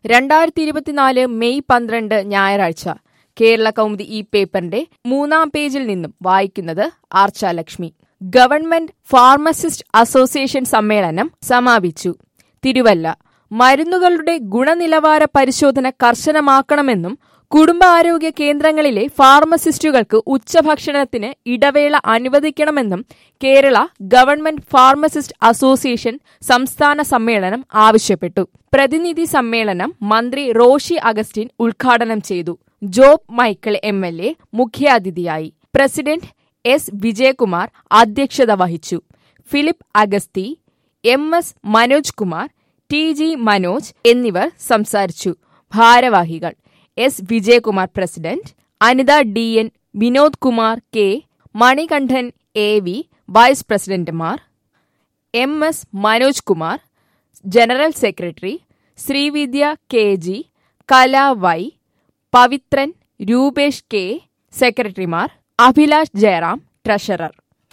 രണ്ടായിരത്തി ഇരുപത്തിനാല് മെയ് പന്ത്രണ്ട് ഞായറാഴ്ച കേരള കൗമുദി ഈ പേപ്പറിന്റെ മൂന്നാം പേജിൽ നിന്നും വായിക്കുന്നത് ആർച്ചാലക്ഷ്മി ഗവൺമെന്റ് ഫാർമസിസ്റ്റ് അസോസിയേഷൻ സമ്മേളനം സമാപിച്ചു തിരുവല്ല മരുന്നുകളുടെ ഗുണനിലവാര പരിശോധന കർശനമാക്കണമെന്നും കുടുംബാരോഗ്യ കേന്ദ്രങ്ങളിലെ ഫാർമസിസ്റ്റുകൾക്ക് ഉച്ചഭക്ഷണത്തിന് ഇടവേള അനുവദിക്കണമെന്നും കേരള ഗവൺമെന്റ് ഫാർമസിസ്റ്റ് അസോസിയേഷൻ സംസ്ഥാന സമ്മേളനം ആവശ്യപ്പെട്ടു പ്രതിനിധി സമ്മേളനം മന്ത്രി റോഷി അഗസ്റ്റിൻ ഉദ്ഘാടനം ചെയ്തു Job Michael M L A മുഖ്യാതിഥിയായി പ്രസിഡന്റ് എസ് വിജയകുമാർ അധ്യക്ഷത വഹിച്ചു Philip Agasthy M S Manoj Kumar T G Manoj എന്നിവർ സംസാരിച്ചു ഭാരവാഹികൾ S Vijayakumar president Anitha D N Vinod Kumar K Manikandan A V vice പ്രസിഡന്റുമാർ M S Manoj Kumar general secretary Srividya K G Kala Y Pavithran Roopesh K സെക്രട്ടറിമാർ അഭിലാഷ് ജയറാം ട്രഷറർ